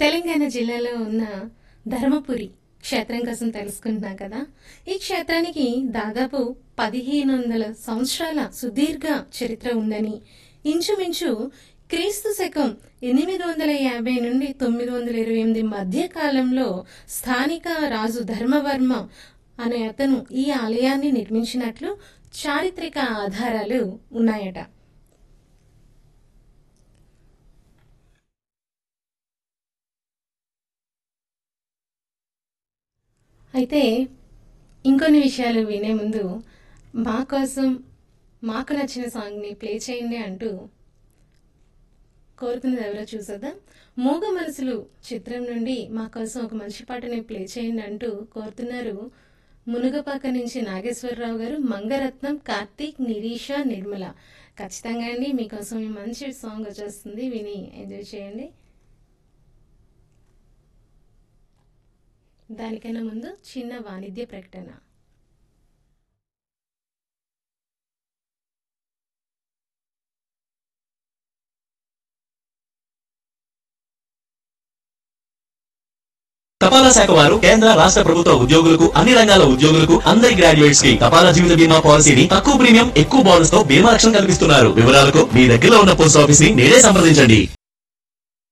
తెలంగాణ జిల్లాలో ఉన్న ధర్మపురి క్షేత్రం కోసం తెలుసుకుంటున్నాం కదా ఈ క్షేత్రానికి దాదాపు పదిహేను వందల సంవత్సరాల సుదీర్ఘ చరిత్ర ఉందని ఇంచుమించు క్రీస్తు శకం ఎనిమిది వందల యాభై నుండి తొమ్మిది వందల ఇరవై ఎనిమిది మధ్య కాలంలో స్థానిక రాజు ధర్మవర్మ అనే అతను ఈ ఆలయాన్ని నిర్మించినట్లు చారిత్రక ఆధారాలు ఉన్నాయట అయితే ఇంకొన్ని విషయాలు వినే ముందు మా కోసం మాకు నచ్చిన సాంగ్ని ప్లే చేయండి అంటూ కోరుతున్నది ఎవరో చూసేద్దాం మూగ మనసులు చిత్రం నుండి మా కోసం ఒక మంచి పాటని ప్లే చేయండి అంటూ కోరుతున్నారు మునుగపాక నుంచి నాగేశ్వరరావు గారు మంగరత్నం కార్తీక్ నిరీష నిర్మల ఖచ్చితంగా అండి మీకోసం ఈ మంచి సాంగ్ వచ్చేస్తుంది విని ఎంజాయ్ చేయండి దానికన్నా ముందు చిన్న వాణిజ్య ప్రకటన తపాలా శాఖ వారు కేంద్ర రాష్ట్ర ప్రభుత్వ ఉద్యోగులకు అన్ని రంగాల ఉద్యోగులకు అందరి గ్రాడ్యుయేట్స్ కి తపాలా జీవిత బీమా పాలసీని తక్కువ ప్రీమియం ఎక్కువ బోనస్ తో బీమా రక్షణ కల్పిస్తున్నారు వివరాలకు మీ దగ్గరలో ఉన్న పోస్ట్ ఆఫీస్ ని నేడే సంప్రదించండి